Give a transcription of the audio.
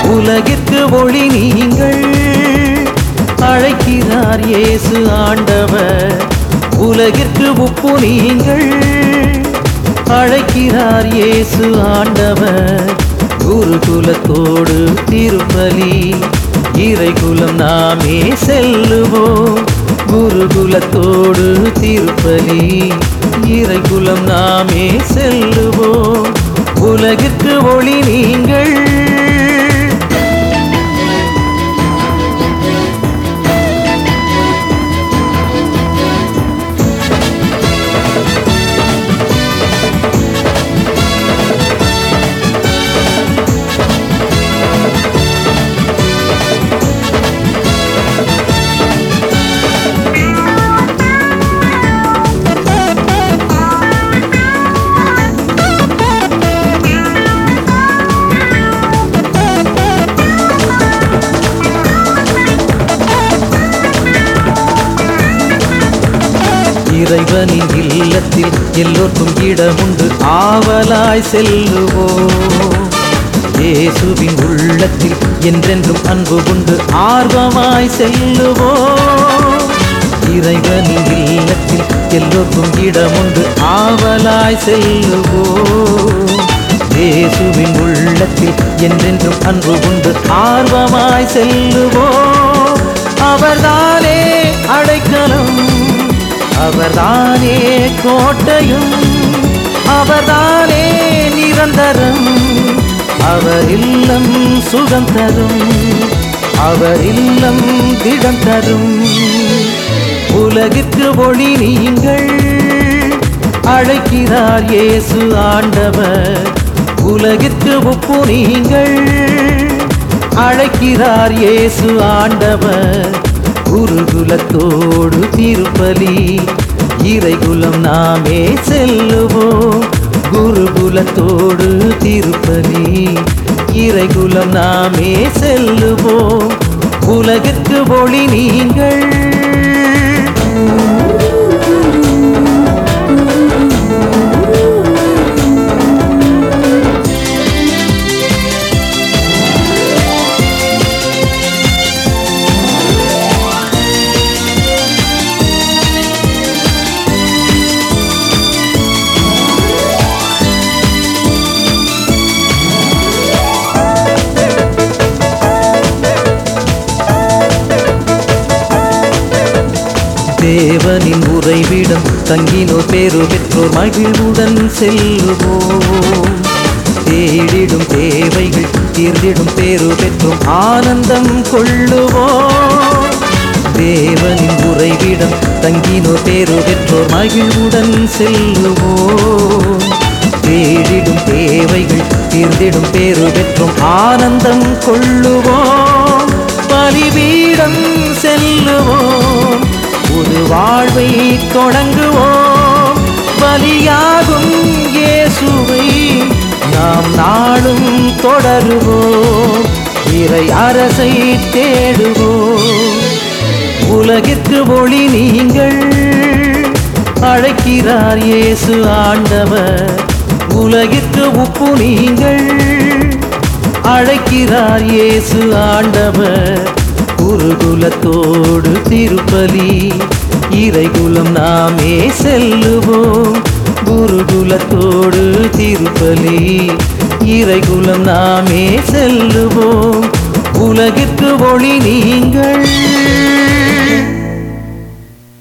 உலகிற்கு ஒளி நீங்கள் அழைக்கிறார் இயேசு ஆண்டவர் உலகிற்கு உப்பு நீங்கள் அழைக்கிறார் இயேசு ஆண்டவர் குருகுலத்தோடு திருப்பலி இறைகுலம் நாமே செல்லுவோம் குருகுலத்தோடு திருப்பலி இறைகுலம் நாமே செல்லுவோம் உலகிற்கு ஒளி நீங்கள் இறைவனின் இல்லத்தில் எல்லோருக்கும் இடமுண்டு ஆவலாய் செல்லுவோம் இயேசுவின் உள்ளத்தில் என்றென்றும் அன்பு உண்டு ஆர்வமாய் செல்லுவோம் இறைவனின் இல்லத்தில் எல்லோருக்கும் இடமுண்டு ஆவலாய் செல்லுவோம் இயேசுவின் உள்ளத்தில் என்றென்றும் அன்பு உண்டு ஆர்வமாய் செல்லுவோம் அவர்தானே அடைக்கலம் அவர்தானே கோட்டையும் அவர்தானே நிரந்தரம் அவர் இல்லம் சுகம் தரும் அவர் இல்லம் திடம் தரும் உலகிற்கு ஒளி நீங்கள் அழைக்கிறார் இயேசு ஆண்டவர் உலகிற்கு உப்பு நீங்கள் அழைக்கிறார் இயேசு ஆண்டவர் குருகுலத்தோடு திருப்பலி இறைகுலம் நாமே செல்லுவோம் குருகுலத்தோடு திருப்பலி இறைகுலம் நாமே செல்லுவோம் உலகிற்கு ஒளி நீங்கள் தேவனின் உறைவிடம் தங்கினோர் பேரு பெற்றோர் மகிழ்வுடன் செல்லுவோம் தேடிடும் தேவைகள் தீர்ந்திடும் பேரு பெற்றோம் ஆனந்தம் கொள்ளுவோம் தேவனின் உறைவிடம் தங்கினோர் பேரு பெற்றோர் மகிழ்வுடன் செல்லுவோம் தேடிடும் தேவைகள் தீர்ந்திடும் பேரு பெற்றோம் ஆனந்தம் கொள்ளுவோம் பலிபீடம் செல்லுவோம் புது வாழ்வை தொடங்குவோம் பலியாகும் இயேசுவை நாம் நாளும் தொடருவோம் இறை அரசை தேடுவோம் உலகிற்கு ஒளி நீங்கள் அழைக்கிறார் இயேசு ஆண்டவர் உலகிற்கு உப்பு நீங்கள் அழைக்கிறார் இயேசு ஆண்டவர் குருகுலத்தோடு திருப்பலி இறைகுலம் நாமே செல்லுவோம் குருகுலத்தோடு திருப்பலி இறைகுலம் நாமே செல்லுவோம் உலகிற்கு ஒளி நீங்கள்